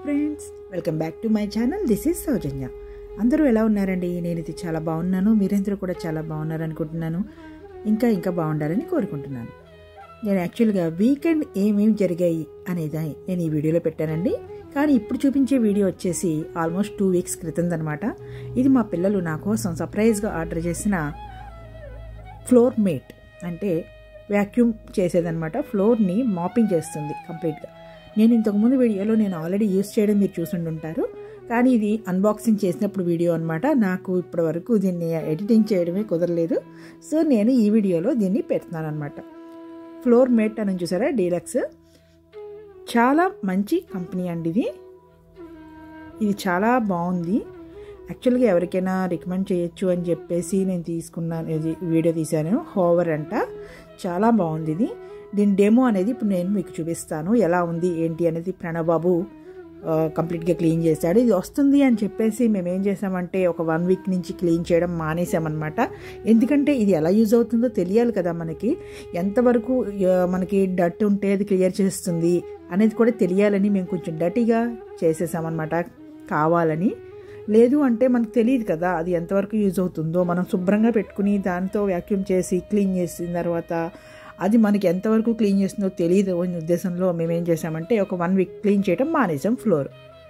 friends welcome back to my channel this is Soujanya అందరూ ఎలా ఉన్నారండి నేను ఇది చాలా బాగున్నాను మీరందరూ కూడా చాలా బాగున్నారు అనుకుంటున్నాను ఇంకా ఇంకా బాగుండాలని కోరుకుంటున్నాను నేను యాక్చువల్గా వీకెండ్ ఏమేమి జరిగాయి అనేది నేను ఈ వీడియోలో పెట్టానండి కానీ ఇప్పుడు చూపించే వీడియో వచ్చేసి ఆల్మోస్ట్ టూ వీక్స్ క్రితం అనమాట ఇది మా పిల్లలు నా కోసం సర్ప్రైజ్గా ఆర్డర్ చేసిన ఫ్లోర్ మేట్ అంటే వ్యాక్యూమ్ చేసేదనమాట ఫ్లోర్ని మాపింగ్ చేస్తుంది కంప్లీట్గా నేను ఇంతకుముందు వీడియోలో నేను ఆల్రెడీ యూస్ చేయడం మీరు చూసుండి ఉంటారు కానీ ఇది అన్బాక్సింగ్ చేసినప్పుడు వీడియో అనమాట నాకు ఇప్పటి వరకు దీన్ని ఎడిటింగ్ చేయడమే కుదరలేదు సో నేను ఈ వీడియోలో దీన్ని పెడుతున్నాను అనమాట ఫ్లోర్ మేట్ అని చూసారా డీలక్స్ చాలా మంచి కంపెనీ అండి ఇది ఇది చాలా బాగుంది యాక్చువల్గా ఎవరికైనా రికమెండ్ చేయొచ్చు అని చెప్పేసి నేను తీసుకున్నాను ఇది వీడియో తీశాను హోవర్ అంట చాలా బాగుంది ఇది దీని డెమో అనేది ఇప్పుడు నేను మీకు చూపిస్తాను ఎలా ఉంది ఏంటి అనేది ప్రణబాబు కంప్లీట్గా క్లీన్ చేశాడు ఇది వస్తుంది అని చెప్పేసి మేము ఏం చేసామంటే ఒక వన్ వీక్ నుంచి క్లీన్ చేయడం మానేసామన్నమాట ఎందుకంటే ఇది ఎలా యూజ్ అవుతుందో తెలియాలి కదా మనకి ఎంతవరకు మనకి డట్ ఉంటే అది క్లియర్ చేస్తుంది అనేది కూడా తెలియాలని మేము కొంచెం డటీగా చేసేసామన్నమాట కావాలని లేదు అంటే మనకు తెలియదు కదా అది ఎంతవరకు యూజ్ అవుతుందో మనం శుభ్రంగా పెట్టుకుని దాంతో వ్యాక్యూమ్ చేసి క్లీన్ చేసిన తర్వాత అది మనకి ఎంతవరకు క్లీన్ చేస్తుందో తెలియదు అనే ఉద్దేశంలో మేము ఏం చేసామంటే ఒక వన్ వీక్ క్లీన్ చేయడం మానేసాం ఫ్లోర్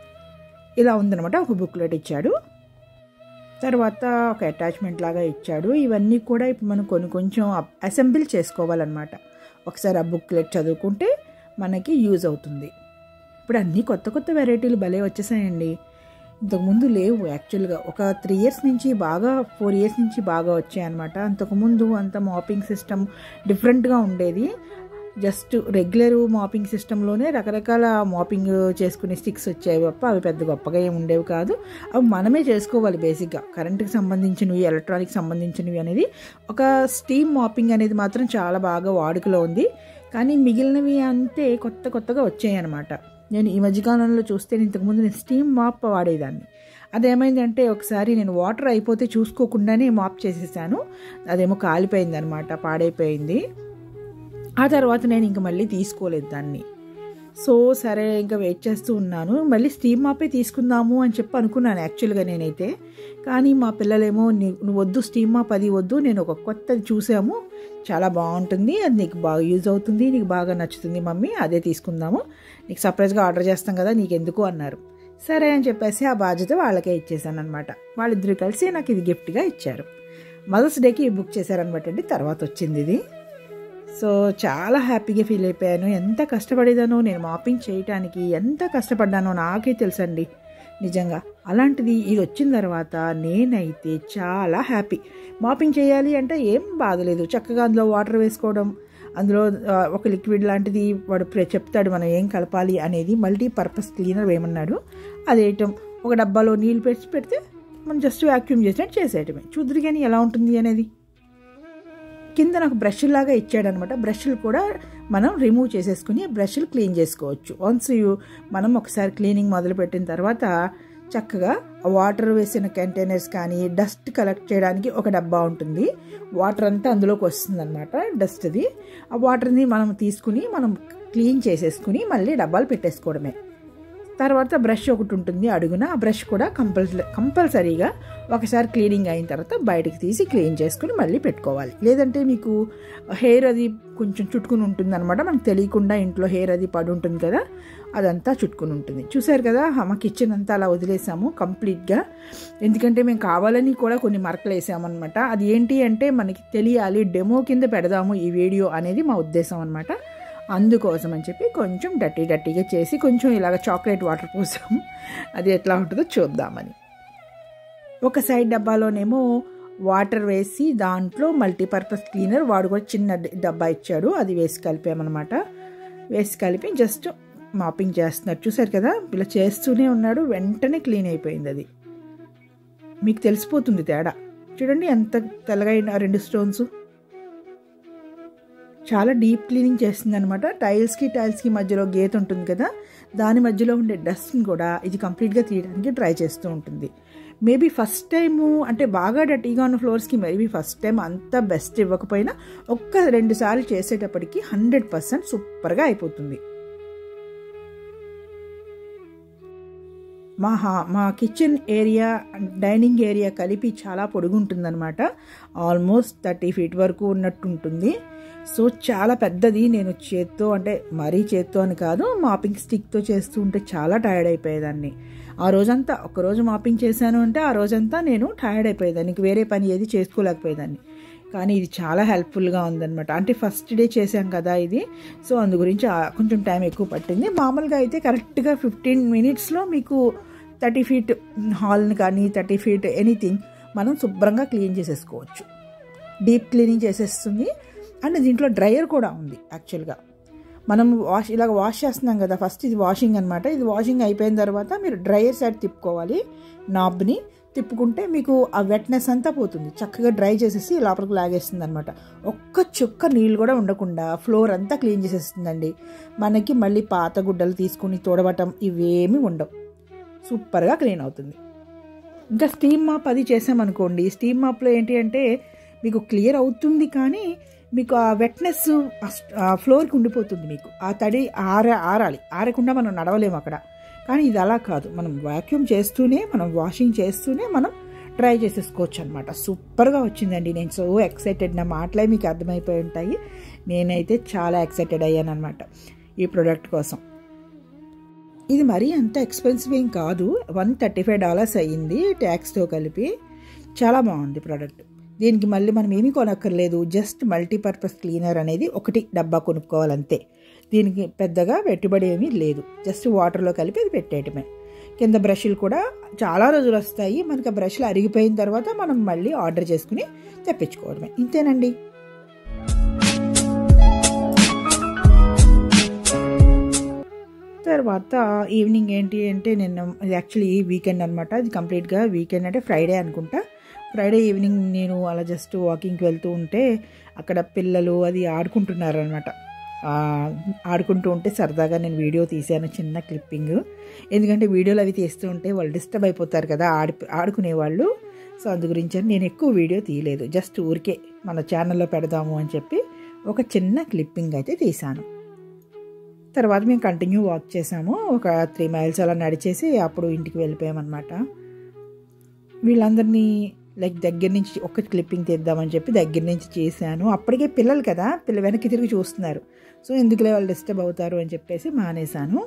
ఇలా ఉందనమాట ఒక బుక్లెట్ ఇచ్చాడు తర్వాత ఒక అటాచ్మెంట్ లాగా ఇచ్చాడు ఇవన్నీ కూడా ఇప్పుడు మనం కొన్ని కొంచెం అసెంబుల్ చేసుకోవాలన్నమాట ఒకసారి ఆ బుక్లెట్ చదువుకుంటే మనకి యూజ్ అవుతుంది ఇప్పుడు అన్నీ కొత్త కొత్త వెరైటీలు భలే వచ్చేసాయండి ఇంతకుముందు లేవు యాక్చువల్గా ఒక త్రీ ఇయర్స్ నుంచి బాగా ఫోర్ ఇయర్స్ నుంచి బాగా వచ్చాయన్నమాట అంతకుముందు అంత మాపింగ్ సిస్టమ్ డిఫరెంట్గా ఉండేది జస్ట్ రెగ్యులర్ మాపింగ్ సిస్టంలోనే రకరకాల మాపింగ్ చేసుకునే స్టిక్స్ వచ్చాయి తప్ప అవి పెద్ద గొప్పగా ఏమి ఉండేవి కాదు అవి మనమే చేసుకోవాలి బేసిక్గా కరెంటుకి సంబంధించినవి ఎలక్ట్రానిక్ సంబంధించినవి అనేది ఒక స్టీమ్ మాపింగ్ అనేది మాత్రం చాలా బాగా వాడుకలో ఉంది కానీ మిగిలినవి అంతే కొత్త కొత్తగా వచ్చాయి అనమాట నేను ఈ మధ్యకాలంలో చూస్తే ఇంతకుముందు నేను స్టీమ్ మాప్ వాడేదాన్ని అదేమైందంటే ఒకసారి నేను వాటర్ అయిపోతే చూసుకోకుండానే మాప్ చేసేసాను అదేమో కాలిపోయింది అనమాట పాడైపోయింది ఆ తర్వాత నేను ఇంక మళ్ళీ తీసుకోలేదు దాన్ని సో సరే ఇంకా వెయిట్ చేస్తూ ఉన్నాను మళ్ళీ స్టీమ్ మాపే తీసుకుందాము అని చెప్పి అనుకున్నాను యాక్చువల్గా నేనైతే కానీ మా పిల్లలేమో నువ్వు వద్దు స్టీమ్ మాప్ అది వద్దు నేను ఒక కొత్తది చూసాము చాలా బాగుంటుంది అది నీకు బాగా యూజ్ అవుతుంది నీకు బాగా నచ్చుతుంది మమ్మీ అదే తీసుకుందాము నీకు సర్ప్రైజ్గా ఆర్డర్ చేస్తాం కదా నీకు ఎందుకు అన్నారు సరే అని చెప్పేసి ఆ బాధ్యత వాళ్ళకే ఇచ్చేసాను అనమాట వాళ్ళిద్దరు కలిసి నాకు ఇది గిఫ్ట్గా ఇచ్చారు మదర్స్ డేకి బుక్ చేశారనమాట అండి తర్వాత వచ్చింది ఇది సో చాలా హ్యాపీగా ఫీల్ అయిపోయాను ఎంత కష్టపడేదానో నేను మాపింగ్ చేయటానికి ఎంత కష్టపడ్డానో నాకే తెలుసండి నిజంగా అలాంటిది ఇది వచ్చిన తర్వాత నేనైతే చాలా హ్యాపీ మాపింగ్ చేయాలి అంటే ఏం బాధలేదు చక్కగా అందులో వాటర్ వేసుకోవడం అందులో ఒక లిక్విడ్ లాంటిది వాడు చెప్తాడు మనం ఏం కలపాలి అనేది మల్టీ పర్పస్ క్లీనర్ వేయమన్నాడు అదేయటం ఒక డబ్బాలో నీళ్ళు పెట్టి పెడితే మనం జస్ట్ వ్యాక్యూమ్ చేసినట్టు చేసేయటమే చూద్దరు కానీ ఎలా ఉంటుంది అనేది కింద నాకు బ్రష్ లాగా ఇచ్చాడనమాట బ్రష్లు కూడా మనం రిమూవ్ చేసేసుకుని బ్రష్లు క్లీన్ చేసుకోవచ్చు వన్స్ మనం ఒకసారి క్లీనింగ్ మొదలుపెట్టిన తర్వాత చక్కగా వాటర్ వేసిన కంటైనర్స్ కానీ డస్ట్ కలెక్ట్ చేయడానికి ఒక డబ్బా ఉంటుంది వాటర్ అంతా అందులోకి వస్తుంది అనమాట డస్ట్ది ఆ వాటర్ని మనం తీసుకుని మనం క్లీన్ చేసేసుకుని మళ్ళీ డబ్బాలు పెట్టేసుకోవడమే తర్వాత బ్రష్ ఒకటి ఉంటుంది అడుగున ఆ బ్రష్ కూడా కంపల్సరీ కంపల్సరీగా ఒకసారి క్లీనింగ్ అయిన తర్వాత బయటకు తీసి క్లీన్ చేసుకుని మళ్ళీ పెట్టుకోవాలి లేదంటే మీకు హెయిర్ అది కొంచెం చుట్టుకుని ఉంటుంది అనమాట మనకు తెలియకుండా ఇంట్లో హెయిర్ అది పడి ఉంటుంది కదా అదంతా చుట్టుకుని ఉంటుంది చూసారు కదా మా కిచెన్ అంతా అలా వదిలేసాము కంప్లీట్గా ఎందుకంటే మేము కావాలని కూడా కొన్ని మరకలు వేసామన్నమాట అది ఏంటి అంటే మనకి తెలియాలి డెమో కింద పెడదాము ఈ వీడియో అనేది మా ఉద్దేశం అనమాట అందుకోసం అని చెప్పి కొంచెం డట్టి డట్టిగా చేసి కొంచెం ఇలాగ చాక్లెట్ వాటర్ పోసాము అది ఎట్లా ఉంటుందో చూద్దామని ఒక సైడ్ డబ్బాలోనేమో వాటర్ వేసి దాంట్లో మల్టీపర్పస్ క్లీనర్ వాడు కూడా చిన్న డబ్బా ఇచ్చాడు అది వేసి కలిపామన్నమాట వేసి కలిపి జస్ట్ మాపింగ్ చేస్తున్నారు చూసారు కదా ఇలా చేస్తూనే ఉన్నాడు వెంటనే క్లీన్ అయిపోయింది అది మీకు తెలిసిపోతుంది తేడా చూడండి ఎంత తెల్లగా రెండు స్టోన్స్ చాలా డీప్ క్లీనింగ్ చేస్తుంది అనమాట టైల్స్కి టైల్స్కి మధ్యలో గీత ఉంటుంది కదా దాని మధ్యలో ఉండే డస్ట్ని కూడా ఇది కంప్లీట్గా తీయడానికి ట్రై చేస్తూ ఉంటుంది మేబీ ఫస్ట్ టైము అంటే బాగా డటీగా ఉన్న ఫ్లోర్స్కి మేబీ ఫస్ట్ టైం అంత బెస్ట్ ఇవ్వకపోయినా ఒక్క రెండు సార్లు చేసేటప్పటికి హండ్రెడ్ పర్సెంట్ సూపర్గా అయిపోతుంది మా హా మా కిచెన్ ఏరియా డైనింగ్ ఏరియా కలిపి చాలా పొడుగుంటుందన్నమాట ఆల్మోస్ట్ థర్టీ ఫీట్ వరకు ఉన్నట్టు ఉంటుంది సో చాలా పెద్దది నేను చేత్తో అంటే మరీ చేత్తో అని కాదు మాపింగ్ స్టిక్తో చేస్తూ ఉంటే చాలా టైర్డ్ అయిపోయేదాన్ని ఆ రోజంతా ఒక రోజు మాపింగ్ చేశాను అంటే ఆ రోజంతా నేను టైర్డ్ అయిపోయేదాన్ని ఇంక వేరే పని ఏది చేసుకోలేకపోయేదాన్ని కానీ ఇది చాలా హెల్ప్ఫుల్గా ఉందన్నమాట అంటే ఫస్ట్ డే చేశాం కదా ఇది సో అందు గురించి ఆ- కొంచెం టైం ఎక్కువ పట్టింది మామూలుగా అయితే కరెక్ట్గా ఫిఫ్టీన్ మినిట్స్లో మీకు థర్టీ ఫీట్ హాల్ని కానీ థర్టీ ఫీట్ ఎనీథింగ్ మనం శుభ్రంగా క్లీన్ చేసేసుకోవచ్చు డీప్ క్లీనింగ్ చేసేస్తుంది అండ్ దీంట్లో డ్రయర్ కూడా ఉంది యాక్చువల్గా మనం వాష్ ఇలాగ వాష్ చేస్తున్నాం కదా ఫస్ట్ ఇది వాషింగ్ అనమాట ఇది వాషింగ్ అయిపోయిన తర్వాత మీరు డ్రయర్ సైడ్ తిప్పుకోవాలి నాబ్ని తిప్పుకుంటే మీకు ఆ వెట్నెస్ అంతా పోతుంది చక్కగా డ్రై చేసేసి లోపలికి లాగేస్తుంది అనమాట ఒక్క చుక్క నీళ్ళు కూడా ఉండకుండా ఫ్లోర్ అంతా క్లీన్ చేసేస్తుందండి మనకి మళ్ళీ పాత గుడ్డలు తీసుకుని తోడవటం ఇవేమీ ఉండవు సూపర్గా క్లీన్ అవుతుంది ఇంకా స్టీమ్ మాప్ అది చేసామనుకోండి స్టీమ్ మాప్లో ఏంటి అంటే మీకు క్లియర్ అవుతుంది కానీ మీకు ఆ వెట్నెస్ ఆ ఫ్లోర్కి ఉండిపోతుంది మీకు ఆ తడి ఆర ఆరాలి ఆరకుండా మనం నడవలేము అక్కడ కానీ ఇది అలా కాదు మనం వాక్యూమ్ చేస్తూనే మనం వాషింగ్ చేస్తూనే మనం ట్రై చేసేసుకోవచ్చు అనమాట సూపర్గా వచ్చిందండి నేను సో ఎక్సైటెడ్ నా మాటలే మీకు అర్థమైపోయి ఉంటాయి నేనైతే చాలా ఎక్సైటెడ్ అయ్యాను అనమాట ఈ ప్రోడక్ట్ కోసం ఇది మరీ అంత ఎక్స్పెన్సివ్ ఏం కాదు వన్ థర్టీ ఫైవ్ డాలర్స్ అయ్యింది ట్యాక్స్తో కలిపి చాలా బాగుంది ప్రోడక్ట్ దీనికి మళ్ళీ మనం ఏమీ కొనక్కర్లేదు జస్ట్ మల్టీపర్పస్ క్లీనర్ అనేది ఒకటి డబ్బా కొనుక్కోవాలంతే దీనికి పెద్దగా పెట్టుబడి ఏమీ లేదు జస్ట్ వాటర్లో కలిపి అది పెట్టేయటమే కింద బ్రష్లు కూడా చాలా రోజులు వస్తాయి మనకి ఆ బ్రష్లు అరిగిపోయిన తర్వాత మనం మళ్ళీ ఆర్డర్ చేసుకుని తెప్పించుకోవడమే ఇంతేనండి తర్వాత ఈవినింగ్ ఏంటి అంటే నేను ఇది యాక్చువల్లీ వీకెండ్ అనమాట ఇది కంప్లీట్గా వీకెండ్ అంటే ఫ్రైడే అనుకుంటా ఫ్రైడే ఈవినింగ్ నేను అలా జస్ట్ వాకింగ్కి వెళ్తూ ఉంటే అక్కడ పిల్లలు అది ఆడుకుంటున్నారు అనమాట ఆడుకుంటూ ఉంటే సరదాగా నేను వీడియో తీశాను చిన్న క్లిప్పింగ్ ఎందుకంటే వీడియోలు అవి తీస్తూ ఉంటే వాళ్ళు డిస్టర్బ్ అయిపోతారు కదా ఆడి ఆడుకునే వాళ్ళు సో అందు గురించి అని నేను ఎక్కువ వీడియో తీయలేదు జస్ట్ ఊరికే మన ఛానల్లో పెడదాము అని చెప్పి ఒక చిన్న క్లిప్పింగ్ అయితే తీశాను తర్వాత మేము కంటిన్యూ వాక్ చేసాము ఒక త్రీ మైల్స్ అలా నడిచేసి అప్పుడు ఇంటికి వెళ్ళిపోయామన్నమాట వీళ్ళందరినీ లైక్ దగ్గర నుంచి ఒక క్లిప్పింగ్ తీద్దామని చెప్పి దగ్గర నుంచి చేశాను అప్పటికే పిల్లలు కదా పిల్ల వెనక్కి తిరిగి చూస్తున్నారు సో ఎందుకులే వాళ్ళు డిస్టర్బ్ అవుతారు అని చెప్పేసి మానేశాను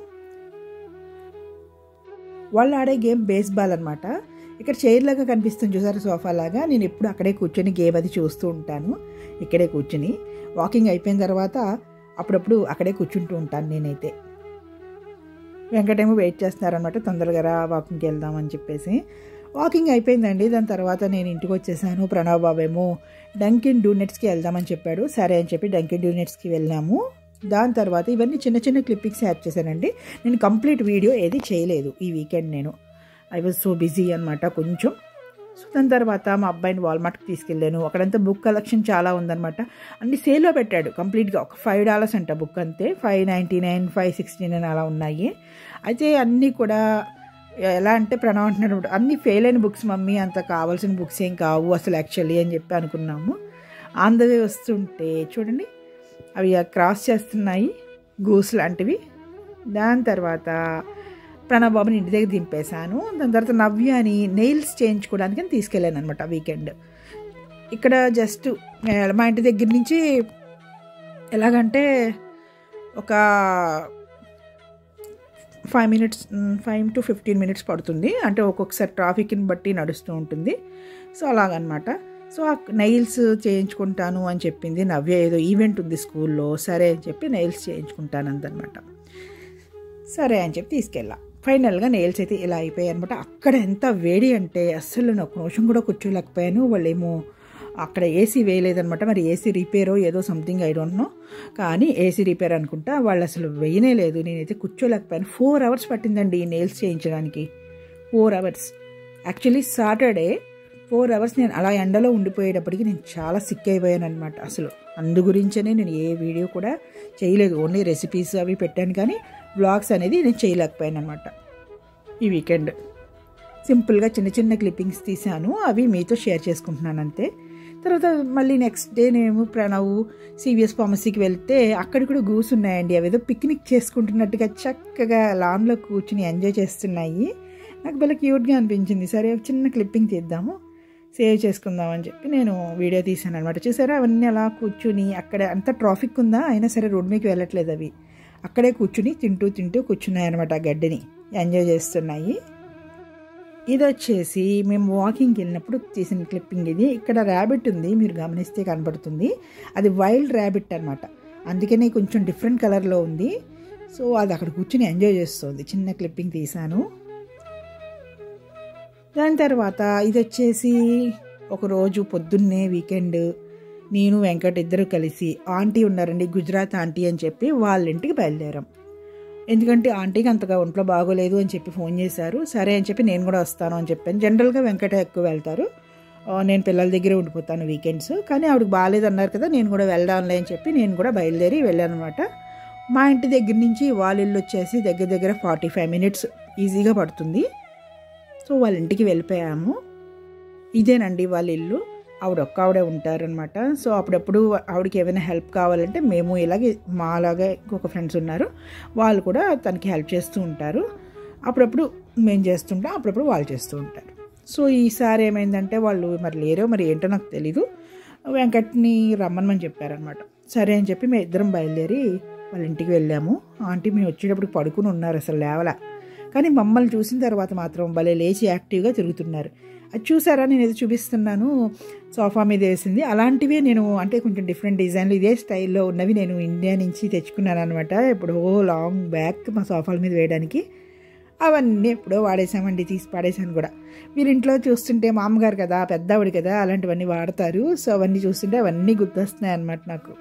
వాళ్ళు ఆడే గేమ్ బేస్బాల్ అనమాట ఇక్కడ చైర్ లాగా కనిపిస్తుంది చూసారు సోఫా లాగా నేను ఎప్పుడు అక్కడే కూర్చొని గేమ్ అది చూస్తూ ఉంటాను ఇక్కడే కూర్చుని వాకింగ్ అయిపోయిన తర్వాత అప్పుడప్పుడు అక్కడే కూర్చుంటూ ఉంటాను నేనైతే వెంకటేమో వెయిట్ చేస్తున్నారనమాట తొందరగా రా వాకింగ్కి వెళ్దామని చెప్పేసి వాకింగ్ అయిపోయిందండి దాని తర్వాత నేను ఇంటికి వచ్చేసాను ప్రణవ్ బాబేమో డంకిన్ డూనెట్స్కి వెళ్దామని చెప్పాడు సరే అని చెప్పి డంకిన్ డూనెట్స్కి వెళ్ళాము దాని తర్వాత ఇవన్నీ చిన్న చిన్న క్లిప్పింగ్స్ యాడ్ చేశానండి నేను కంప్లీట్ వీడియో ఏది చేయలేదు ఈ వీకెండ్ నేను ఐ వాజ్ సో బిజీ అనమాట కొంచెం సో దాని తర్వాత మా అబ్బాయిని వాల్మార్ట్కి తీసుకెళ్ళాను అక్కడంతా బుక్ కలెక్షన్ చాలా ఉందన్నమాట అన్ని సేల్లో పెట్టాడు కంప్లీట్గా ఒక ఫైవ్ డాలర్స్ అంట బుక్ అంతే five ninety nine five sixty nine అలా ఉన్నాయి అయితే అన్నీ కూడా ఎలా అంటే ప్రణవ్ అంటున్నాడు అన్ని ఫెయిల్ అయిన బుక్స్ మమ్మీ అంత కావాల్సిన బుక్స్ ఏం కావు అసలు యాక్చువల్లీ అని చెప్పి అనుకున్నాము ఆన్ ద వే వస్తుంటే చూడండి అవి క్రాస్ చేస్తున్నాయి గూస్ లాంటివి దాని తర్వాత ప్రణవ్ బాబుని ఇంటి దగ్గర దింపేశాను దాని తర్వాత నవ్యాని నెయిల్స్ చేయించుకోవడానికి తీసుకెళ్ళాను అనమాట వీకెండ్ ఇక్కడ జస్ట్ మా ఇంటి దగ్గర నుంచి ఎలాగంటే ఒక five minutes five to fifteen minutes పడుతుంది అంటే ఒక్కొక్కసారి ట్రాఫిక్ని బట్టి నడుస్తూ ఉంటుంది సో అలాగనమాట సో ఆ నైల్స్ చేయించుకుంటాను అని చెప్పింది నవ్య ఏదో ఈవెంట్ ఉంది స్కూల్లో సరే అని చెప్పి నైల్స్ చేయించుకుంటాను అందనమాట సరే అని చెప్పి తీసుకెళ్ళా ఫైనల్గా నెయిల్స్ అయితే ఇలా అయిపోయాయి అనమాట అక్కడ ఎంత వేడి అంటే అస్సలు నేను ఒక నిమిషం కూడా కూర్చోలేకపోయాను వాళ్ళేమో అక్కడ ఏసీ వేయలేదనమాట మరి ఏసీ రిపేరో ఏదో సంథింగ్ ఐ డోంట్ నో కానీ ఏసీ రిపేర్ అనుకుంటా వాళ్ళు అసలు వేయనే లేదు నేనైతే కూర్చోలేకపోయాను ఫోర్ అవర్స్ పట్టిందండి ఈ నెయిల్స్ చేయించడానికి four hours actually Saturday four hours నేను అలా ఎండలో ఉండిపోయేటప్పటికి నేను చాలా సిక్ అయిపోయాను అనమాట అసలు అందు గురించనే నేను ఏ వీడియో కూడా చేయలేదు ఓన్లీ రెసిపీస్ అవి పెట్టాను కానీ వ్లాగ్స్ అనేది నేను చేయలేకపోయాను అనమాట ఈ వీకెండ్ సింపుల్గా చిన్న చిన్న క్లిప్పింగ్స్ తీశాను అవి మీతో షేర్ చేసుకుంటున్నాను అంతే తర్వాత మళ్ళీ నెక్స్ట్ డే నేను ప్రణవ్ సివిఎస్ ఫార్మసీకి వెళ్తే అక్కడ కూడా గూస్ ఉన్నాయండి అవి ఏదో పిక్నిక్ చేసుకుంటున్నట్టుగా చక్కగా లాన్లో కూర్చుని ఎంజాయ్ చేస్తున్నాయి నాకు భలే క్యూట్గా అనిపించింది సరే ఒక చిన్న క్లిప్పింగ్ తీద్దాము సేవ్ చేసుకుందాం అని చెప్పి నేను వీడియో తీసాను అనమాట చూసారా అవన్నీ అలా కూర్చుని అక్కడ అంత ట్రాఫిక్ ఉందా అయినా సరే రోడ్ మీదకి వెళ్ళట్లేదు అవి అక్కడే కూర్చుని తింటూ తింటూ కూర్చున్నాయి అనమాట ఆ గడ్డిని ఎంజాయ్ చేస్తున్నాయి ఇది వచ్చేసి మేము వాకింగ్కి వెళ్ళినప్పుడు తీసిన క్లిప్పింగ్ ఇది ఇక్కడ ర్యాబిట్ ఉంది మీరు గమనిస్తే కనబడుతుంది అది వైల్డ్ ర్యాబిట్ అనమాట అందుకనే కొంచెం డిఫరెంట్ కలర్లో ఉంది సో అది అక్కడ కూర్చుని ఎంజాయ్ చేస్తుంది చిన్న క్లిప్పింగ్ తీశాను దాని తర్వాత ఇది వచ్చేసి ఒకరోజు పొద్దున్నే వీకెండ్ నేను వెంకట్ ఇద్దరు కలిసి ఆంటీ ఉన్నారండి గుజరాత్ ఆంటీ అని చెప్పి వాళ్ళ ఇంటికి బయలుదేరాం ఎందుకంటే ఆంటీకి అంతగా ఒంట్లో బాగోలేదు అని చెప్పి ఫోన్ చేశారు సరే అని చెప్పి నేను కూడా వస్తాను అని చెప్పాను జనరల్గా వెంకట ఎక్కువ వెళ్తారు ఆ, నేను పిల్లల దగ్గరే ఉండిపోతాను వీకెండ్స్ కానీ ఆవిడకి బాగాలేదు అన్నారు కదా నేను కూడా వెళ్దాంలే అని చెప్పి నేను కూడా బయలుదేరి వెళ్ళాను అనమాట మా ఇంటి దగ్గర నుంచి వాళ్ళ ఇల్లు వచ్చేసి దగ్గర దగ్గర ఫార్టీ ఫైవ్ మినిట్స్ ఈజీగా పడుతుంది సో వాళ్ళ ఇంటికి వెళ్ళిపోయాము ఇదేనండి వాళ్ళ ఇల్లు ఆవిడ ఒక్క ఆవిడే ఉంటారనమాట సో అప్పుడప్పుడు ఆవిడకి ఏమైనా హెల్ప్ కావాలంటే మేము ఇలాగే మాలాగా ఇంకొక ఫ్రెండ్స్ ఉన్నారు వాళ్ళు కూడా తనకి హెల్ప్ చేస్తూ ఉంటారు అప్పుడప్పుడు మేము చేస్తుంటాం అప్పుడప్పుడు వాళ్ళు చేస్తూ ఉంటారు సో ఈసారి ఏమైందంటే వాళ్ళు మరి లేరో మరి ఏంటో నాకు తెలీదు వెంకట్ని రమ్మనమని చెప్పారనమాట సరే అని చెప్పి మేము ఇద్దరం బయలుదేరి వాళ్ళ ఇంటికి వెళ్ళాము ఆంటీ మేము వచ్చేటప్పుడు పడుకుని ఉన్నారు అసలు లేవలా కానీ మమ్మల్ని చూసిన తర్వాత మాత్రం భలే లేచి యాక్టివ్గా తిరుగుతున్నారు అది చూసారా నేను ఏదో చూపిస్తున్నాను సోఫా మీద వేసింది అలాంటివే నేను అంటే కొంచెం డిఫరెంట్ డిజైన్లు ఇదే స్టైల్లో ఉన్నవి నేను ఇండియా నుంచి తెచ్చుకున్నాను అనమాట ఎప్పుడో లాంగ్ బ్యాక్ మా సోఫాల మీద వేయడానికి అవన్నీ ఎప్పుడో వాడేసామండి తీసి పాడేసాను కూడా మీరు ఇంట్లో చూస్తుంటే మా అమ్మగారు కదా పెద్దవాడు కదా అలాంటివన్నీ వాడతారు సో అవన్నీ చూస్తుంటే అవన్నీ గుర్తొస్తున్నాయి అనమాట నాకు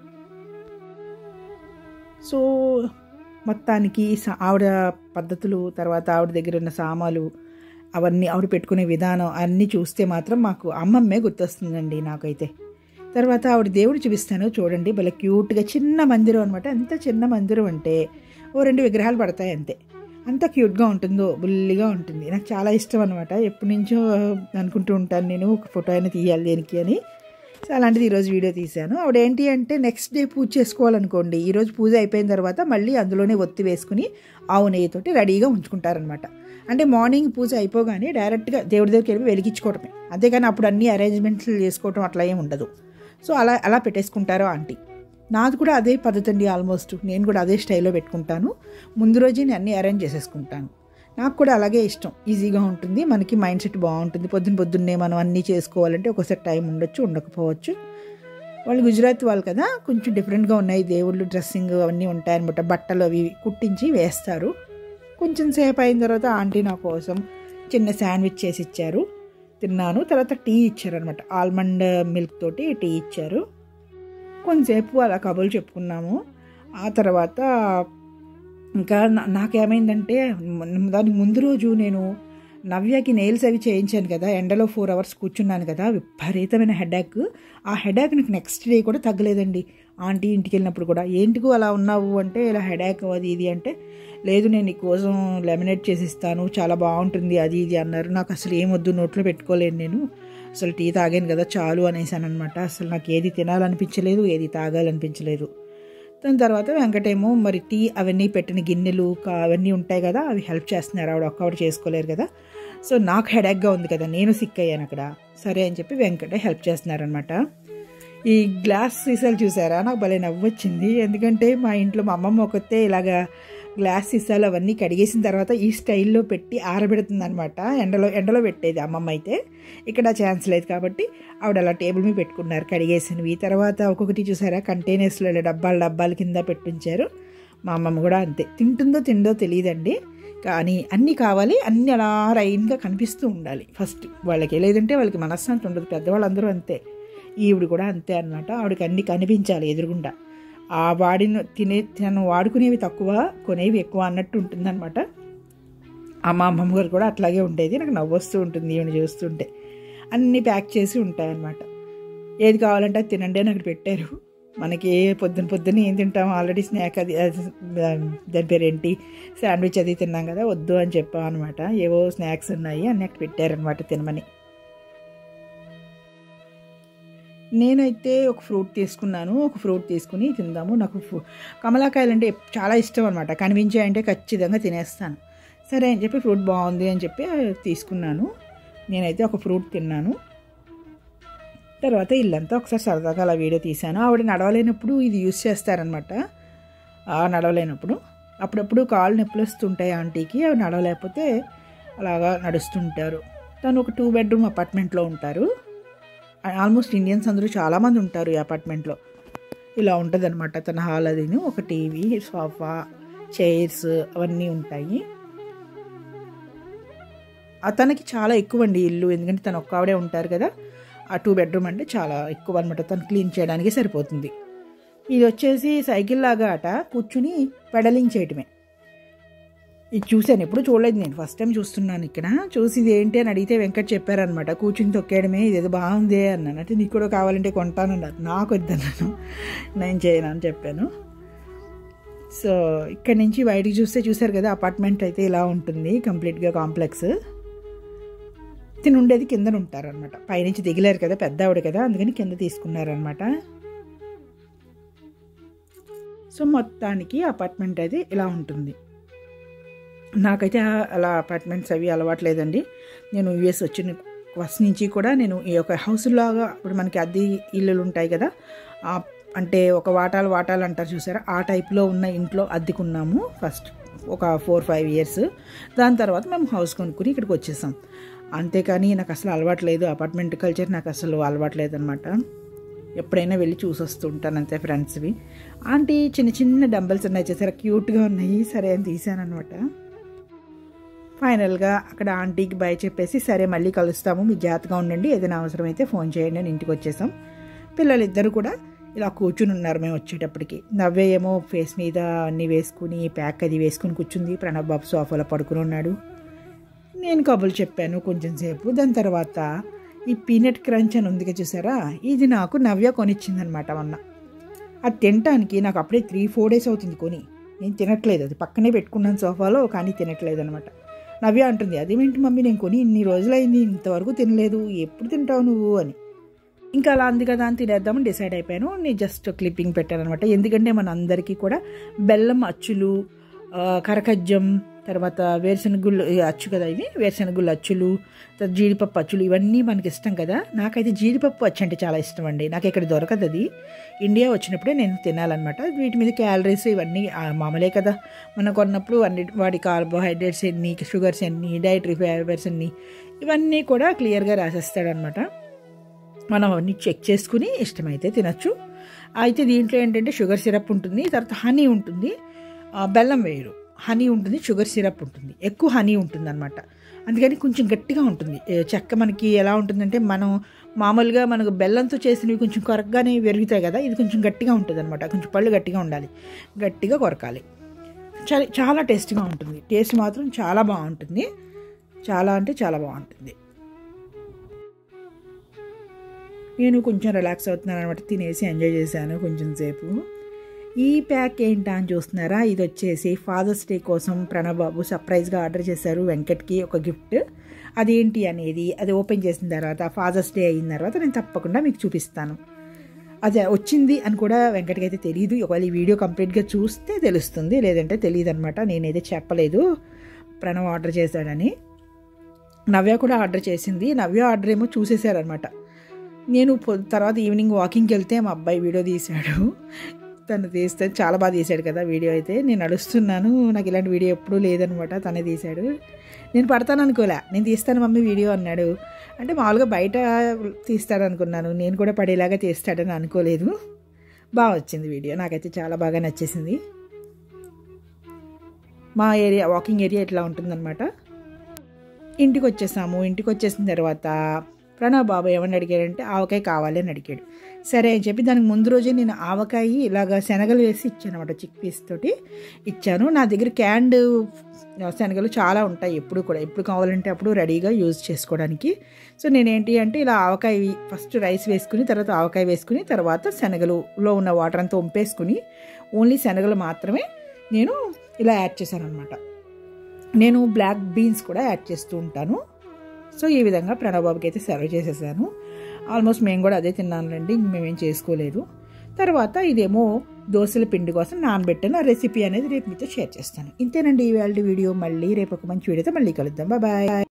సో మొత్తానికి సా- ఆవిడ పద్ధతులు తర్వాత ఆవిడ దగ్గర ఉన్న సామాలు అవన్నీ ఆవిడ పెట్టుకునే విధానం అన్నీ చూస్తే మాత్రం మాకు అమ్మమ్మే గుర్తొస్తుందండి నాకైతే తర్వాత ఆవిడ దేవుడు చూపిస్తాను చూడండి భలే క్యూట్గా చిన్న మందిరం అనమాట ఎంత చిన్న మందిరం అంటే ఓ రెండు విగ్రహాలు పడతాయి అంతే అంత క్యూట్గా ఉంటుందో బుల్లిగా ఉంటుంది నాకు చాలా ఇష్టం అనమాట ఎప్పటి నుంచో అనుకుంటూ ఉంటాను నేను ఒక ఫోటో అయినా తీయాలి దేనికి అని సో అలాంటిది ఈరోజు వీడియో తీశాను ఆవిడ ఏంటి అంటే నెక్స్ట్ డే పూజ చేసుకోవాలనుకోండి ఈరోజు పూజ అయిపోయిన తర్వాత మళ్ళీ అందులోనే ఒత్తి వేసుకుని ఆవు నెయ్యితోటి రెడీగా ఉంచుకుంటారనమాట అంటే మార్నింగ్ పూజ అయిపోగానే డైరెక్ట్గా దేవుడి దగ్గరికి వెళ్ళి వెలిగించుకోవడమే అంతేగాని అప్పుడు అన్ని అరేంజ్మెంట్లు చేసుకోవటం అట్లా ఏం ఉండదు సో అలా అలా పెట్టేసుకుంటారు ఆంటీ నాది కూడా అదే పద్ధతి అండి ఆల్మోస్ట్ నేను కూడా అదే స్టైల్లో పెట్టుకుంటాను ముందు రోజే నేను అన్నీ అరేంజ్ చేసేసుకుంటాను నాకు కూడా అలాగే ఇష్టం ఈజీగా ఉంటుంది మనకి మైండ్ సెట్ బాగుంటుంది పొద్దున్న పొద్దున్నే మనం అన్నీ చేసుకోవాలంటే ఒకసారి టైం ఉండొచ్చు ఉండకపోవచ్చు వాళ్ళు గుజరాత్ వాళ్ళు కదా కొంచెం డిఫరెంట్గా ఉన్నాయి దేవుళ్ళు డ్రెస్సింగ్ అవన్నీ ఉంటాయన్నమాట బట్టలు అవి ఇవి కుట్టించి వేస్తారు కొంచెం సేపు అయిన తర్వాత ఆంటీ నా కోసం చిన్న శాండ్విచ్ చేసి ఇచ్చారు తిన్నాను తర్వాత టీ ఇచ్చారనమాట ఆల్మండ్ మిల్క్ తోటి టీ ఇచ్చారు కొంతసేపు అలా కబుర్లు చెప్పుకున్నాము ఆ తర్వాత ఇంకా నా- నాకేమైందంటే మ- దానికి ముందు రోజు నేను నవ్యకి నెయిల్స్ అవి చేయించాను కదా ఎండలో ఫోర్ అవర్స్ కూర్చున్నాను కదా విపరీతమైన హెడాక్ ఆ హెడాక్ నాకు నెక్స్ట్ డే కూడా తగ్గలేదండి ఆంటీ ఇంటికి వెళ్ళినప్పుడు కూడా ఏంటికు అలా ఉన్నావు అంటే ఇలా హెడాక్ అది ఇది అంటే లేదు నేను నీకోసం లెమినేట్ చేసి ఇస్తాను చాలా బాగుంటుంది అది ఇది అన్నారు నాకు అసలు ఏం వద్దు నోట్లో పెట్టుకోలేను నేను అసలు టీ తాగాను కదా చాలు అనేసాను అనమాట అసలు నాకు ఏది తినాలనిపించలేదు ఏది తాగాలనిపించలేదు దాని తర్వాత వెంకటేమో మరి టీ అవన్నీ పెట్టిన గిన్నెలు కా- అవన్నీ ఉంటాయి కదా అవి హెల్ప్ చేస్తున్నారు ఆవిడ ఒక్క ఆవిడ చేసుకోలేరు కదా సో నాకు హెడేక్గా ఉంది కదా నేను సిక్ అయ్యాను అక్కడ సరే అని చెప్పి వెంకటే హెల్ప్ చేస్తున్నారనమాట ఈ గ్లాస్ సీసాలు చూసారా నాకు భలే నవ్వొచ్చింది ఎందుకంటే మా ఇంట్లో మా అమ్మమ్మ ఒకతే ఇలాగా గ్లాస్ సీసాలు అవన్నీ కడిగేసిన తర్వాత ఈ స్టైల్లో పెట్టి ఆరబెడుతుంది అనమాట ఎండలో ఎండలో పెట్టేది అమ్మమ్మ అయితే ఇక్కడ ఛాన్స్ లేదు కాబట్టి ఆవిడ అలా టేబుల్ మీద పెట్టుకున్నారు కడిగేసినవి తర్వాత ఒక్కొక్కటి చూసారా కంటైనర్స్లో ఇలా డబ్బాలు డబ్బాల కింద పెట్టుంచారు మా అమ్మమ్మ కూడా అంతే తింటుందో తిందో తెలియదండి కానీ అన్నీ కావాలి అన్నీ అలా రైన్గా కనిపిస్తూ ఉండాలి ఫస్ట్ వాళ్ళకి లేదంటే వాళ్ళకి మనశ్శాంతి ఉండదు పెద్దవాళ్ళందరూ అంతే ఈవిడ కూడా అంతే అన్నమాట ఆవిడకి అన్నీ కనిపించాలి ఎదురుగుండా ఆ వాడిన తినే తను వాడుకునేవి తక్కువ కొనేవి ఎక్కువ అన్నట్టు ఉంటుందన్నమాట ఆ మా అమ్మమ్మ గారు కూడా అట్లాగే ఉండేది నాకు నవ్వొస్తూ ఉంటుంది ఈవిడ చూస్తుంటే అన్నీ ప్యాక్ చేసి ఉంటాయన్నమాట ఏది కావాలంటే అది తినండి అని అక్కడ పెట్టారు మనకి పొద్దున పొద్దున్న ఏం తింటాం ఆల్రెడీ స్నాక్ అది అది, దాని పేరు ఏంటి శాండ్విచ్ అది తిన్నాం కదా వద్దు అని చెప్పాం అనమాట ఏవో స్నాక్స్ ఉన్నాయి అన్నీ అక్కడ పెట్టారనమాట తినమని నేనైతే ఒక ఫ్రూట్ తీసుకున్నాను ఒక ఫ్రూట్ తీసుకుని తిందాము నాకు ఫ్రూ- కమలాకాయలు అంటే చాలా ఇష్టం అనమాట కనిపించాయంటే ఖచ్చితంగా తినేస్తాను సరే అని చెప్పి ఫ్రూట్ బాగుంది అని చెప్పి తీసుకున్నాను నేనైతే ఒక ఫ్రూట్ తిన్నాను తర్వాత ఇల్లంతా ఒకసారి సరదాగా అలా వీడియో తీశాను ఆవిడ నడవలేనప్పుడు ఇది యూస్ చేస్తారనమాట నడవలేనప్పుడు అప్పుడప్పుడు కాళ్ళు నొప్పులు వస్తుంటాయి ఆంటీకి అవి నడవలేకపోతే అలాగా నడుస్తుంటారు తను ఒక టూ బెడ్రూమ్ అపార్ట్మెంట్లో ఉంటారు ఆల్మోస్ట్ ఇండియన్స్ అందరూ చాలామంది ఉంటారు ఈ అపార్ట్మెంట్లో ఇలా ఉంటుంది అనమాట తన హాల్ అదిను ఒక టీవీ సోఫా చైర్స్ అవన్నీ ఉంటాయి అతనికి చాలా ఎక్కువ అండి ఇల్లు ఎందుకంటే తను ఒక్క ఆవిడే ఉంటారు కదా ఆ టూ బెడ్రూమ్ అంటే చాలా ఎక్కువ అనమాట తను క్లీన్ చేయడానికి సరిపోతుంది ఇది వచ్చేసి సైకిల్ లాగా అట కూర్చుని పెడలింగ్ చేయటమే ఇది చూశాను ఎప్పుడు చూడలేదు నేను ఫస్ట్ టైం చూస్తున్నాను ఇక్కడ చూసి ఇది ఏంటి అని అడిగితే వెంకట్ చెప్పారనమాట కూర్చుని తొక్కేయడమే ఇదేదో బాగుంది అన్నాను అంటే నీకు కూడా కావాలంటే కొంటాను అన్నారు నాకు వద్దన్నాను నేను చేయను అని చెప్పాను సో ఇక్కడ నుంచి బయటికి చూస్తే చూసారు కదా అపార్ట్మెంట్ అయితే ఇలా ఉంటుంది కంప్లీట్గా కాంప్లెక్స్ తిని ఉండేది కిందన ఉంటారనమాట పైనుంచి దిగలేరు కదా పెద్ద ఆవిడ కదా అందుకని కింద తీసుకున్నారనమాట సో మొత్తానికి అపార్ట్మెంట్ అయితే ఇలా ఉంటుంది నాకైతే అలా అపార్ట్మెంట్స్ అవి అలవాట్లేదండి నేను యుఎస్ వచ్చిన ఫస్ట్ నుంచి కూడా నేను ఈ యొక్క హౌస్ లాగా ఇప్పుడు మనకి అద్దె ఇల్లులు ఉంటాయి కదా అంటే ఒక వాటాలు వాటాలు అంటారు చూసారా ఆ టైప్లో ఉన్న ఇంట్లో అద్దెకున్నాము ఫస్ట్ ఒక ఫోర్ ఫైవ్ ఇయర్స్ దాని తర్వాత మేము హౌస్ కొనుక్కుని ఇక్కడికి వచ్చేసాం అంతేకాని నాకు అసలు అలవాట్లేదు అపార్ట్మెంట్ కల్చర్ నాకు అసలు అలవాట్లేదు అనమాట ఎప్పుడైనా వెళ్ళి చూసి వస్తుంటాను అంతే ఫ్రెండ్స్వి ఆంటీ చిన్న చిన్న డంబల్స్ ఉన్నాయి చేసారా క్యూట్గా ఉన్నాయి సరే అని తీసాను అనమాట ఫైనల్గా అక్కడ ఆంటీకి బై చెప్పేసి సరే మళ్ళీ కలుస్తాము మీ జాగ్రత్తగా ఉండండి ఏదైనా అవసరమైతే ఫోన్ చేయండి అని ఇంటికి వచ్చేసాం పిల్లలిద్దరు కూడా ఇలా కూర్చుని ఉన్నారు మేము వచ్చేటప్పటికి నవ్వే ఏమో ఫేస్ మీద అన్నీ వేసుకుని ప్యాక్ అది వేసుకుని కూర్చుంది ప్రణబ్ బాబు సోఫాలో పడుకుని ఉన్నాడు నేను కబుర్లు చెప్పాను కొంచెం సేపు దాని తర్వాత ఈ పీనట్ క్రంచ్ అని ఉంది చూసారా ఇది నాకు నవ్య కొనిచ్చిందనమాట మొన్న అది తినటానికి నాకు అప్పుడే త్రీ ఫోర్ డేస్ అవుతుంది కొని నేను తినట్లేదు అది పక్కనే పెట్టుకున్నాను సోఫాలో కానీ తినట్లేదు అనమాట నవ్య అంటుంది అదేమిటి మమ్మీ నేను కొని ఇన్ని రోజులైంది ఇంతవరకు తినలేదు ఎప్పుడు తింటావు నువ్వు అని ఇంకా అలా అంది కదా అని తినేద్దామని డిసైడ్ అయిపోయాను నేను జస్ట్ క్లిప్పింగ్ పెట్టాను అనమాట ఎందుకంటే మన అందరికీ కూడా బెల్లం అచ్చులు కరకజ్జం తర్వాత వేరుశనగుళ్ళు అచ్చు కదా ఇవి వేరుశనగుళ్ళు అచ్చులు తర్వాత జీడిపప్పు అచ్చులు ఇవన్నీ మనకి ఇష్టం కదా నాకైతే జీడిపప్పు అచ్చు అంటే చాలా ఇష్టం అండి నాకు ఇక్కడ దొరకదు అది ఇండియా వచ్చినప్పుడే నేను తినాలన్నమాట వీటి మీద క్యాలరీస్ ఇవన్నీ మామూలే కదా మనం కొన్నప్పుడు అన్ని వాటి కార్బోహైడ్రేట్స్ ఎన్ని షుగర్స్ ఎన్ని డైటరీ ఫైబర్స్ ఎన్ని ఇవన్నీ కూడా క్లియర్గా రాసేస్తాడనమాట మనం అవన్నీ చెక్ చేసుకుని ఇష్టమైతే తినచ్చు అయితే దీంట్లో ఏంటంటే షుగర్ సిరప్ ఉంటుంది తర్వాత హనీ ఉంటుంది బెల్లం వేయరు హనీ ఉంటుంది షుగర్ సిరప్ ఉంటుంది ఎక్కువ హనీ ఉంటుంది అనమాట అందుకని కొంచెం గట్టిగా ఉంటుంది చెక్క మనకి ఎలా ఉంటుందంటే మనం మామూలుగా మనకు బెల్లంతో చేసినవి కొంచెం కొరకగానే పెరుగుతాయి కదా ఇది కొంచెం గట్టిగా ఉంటుంది అనమాట కొంచెం పళ్ళు గట్టిగా ఉండాలి గట్టిగా కొరకాలి చాలా చాలా టేస్ట్గా ఉంటుంది టేస్ట్ మాత్రం చాలా బాగుంటుంది చాలా అంటే చాలా బాగుంటుంది నేను కొంచెం రిలాక్స్ అవుతున్నాను అనమాట తినేసి ఎంజాయ్ చేశాను కొంచెం సేపు ఈ ప్యాక్ ఏంటా అని చూస్తున్నారా ఇది వచ్చేసి ఫాదర్స్ డే కోసం ప్రణబాబు సర్ప్రైజ్గా ఆర్డర్ చేశారు వెంకట్కి ఒక గిఫ్ట్ అదేంటి అనేది అది ఓపెన్ చేసిన తర్వాత ఫాదర్స్ డే అయిన తర్వాత నేను తప్పకుండా మీకు చూపిస్తాను అది వచ్చింది అని కూడా వెంకట్కి అయితే తెలియదు ఒకవేళ ఈ వీడియో కంప్లీట్గా చూస్తే తెలుస్తుంది లేదంటే తెలియదు అనమాట నేనైతే చెప్పలేదు ప్రణవ్ ఆర్డర్ చేశాడని నవ్య కూడా ఆర్డర్ చేసింది నవ్య ఆర్డర్ ఏమో చూసేశారనమాట నేను తర్వాత ఈవినింగ్ వాకింగ్కి వెళ్తే మా అబ్బాయి వీడియో తీశాడు తను తీస్తే చాలా బాగా తీశాడు కదా వీడియో అయితే నేను నడుస్తున్నాను నాకు ఇలాంటి వీడియో ఎప్పుడూ లేదనమాట తనే తీశాడు నేను పడతాను అనుకోలే నేను తీస్తాను మమ్మీ వీడియో అన్నాడు అంటే మామూలుగా బయట తీస్తాడు అనుకున్నాను నేను కూడా పడేలాగా తీస్తాడని అనుకోలేదు బాగా వచ్చింది వీడియో నాకైతే చాలా బాగా నచ్చేసింది మా ఏరియా వాకింగ్ ఏరియా ఇట్లా ఉంటుందన్నమాట ఇంటికి వచ్చేసాము ఇంటికి వచ్చేసిన తర్వాత ప్రణవ్ బాబు ఏమని అడిగాడంటే ఆవకాయ కావాలి అని అడిగాడు సరే అని చెప్పి దానికి ముందు రోజే నేను ఆవకాయ ఇలాగ శనగలు వేసి ఇచ్చాను అనమాట చిక్ పీస్ తోటి ఇచ్చాను నా దగ్గర క్యాండ్ శనగలు చాలా ఉంటాయి ఎప్పుడు కూడా ఎప్పుడు కావాలంటే అప్పుడు రెడీగా యూజ్ చేసుకోవడానికి సో నేనేంటి అంటే ఇలా ఆవకాయ ఫస్ట్ రైస్ వేసుకుని తర్వాత ఆవకాయ వేసుకుని తర్వాత శనగలులో ఉన్న వాటర్ అంతా వంపేసుకుని ఓన్లీ శనగలు మాత్రమే నేను ఇలా యాడ్ చేశాను అనమాట నేను బ్లాక్ బీన్స్ కూడా యాడ్ చేస్తూ ఉంటాను సో ఈ విధంగా ప్రణవబాబుకి అయితే సర్వ్ చేసేసాను ఆల్మోస్ట్ మేము కూడా అదే తిన్నానులేండి మేమేం చేసుకోలేదు తర్వాత ఇదేమో దోశల పిండి కోసం నానబెట్టాను ఆ రెసిపీ అనేది రేపు మీతో షేర్ చేస్తాను ఇంతేనండి ఇవాళ వీడియో మళ్ళీ రేపు ఒక మంచి వీడియోతో మళ్ళీ కలుద్దాం బాయ్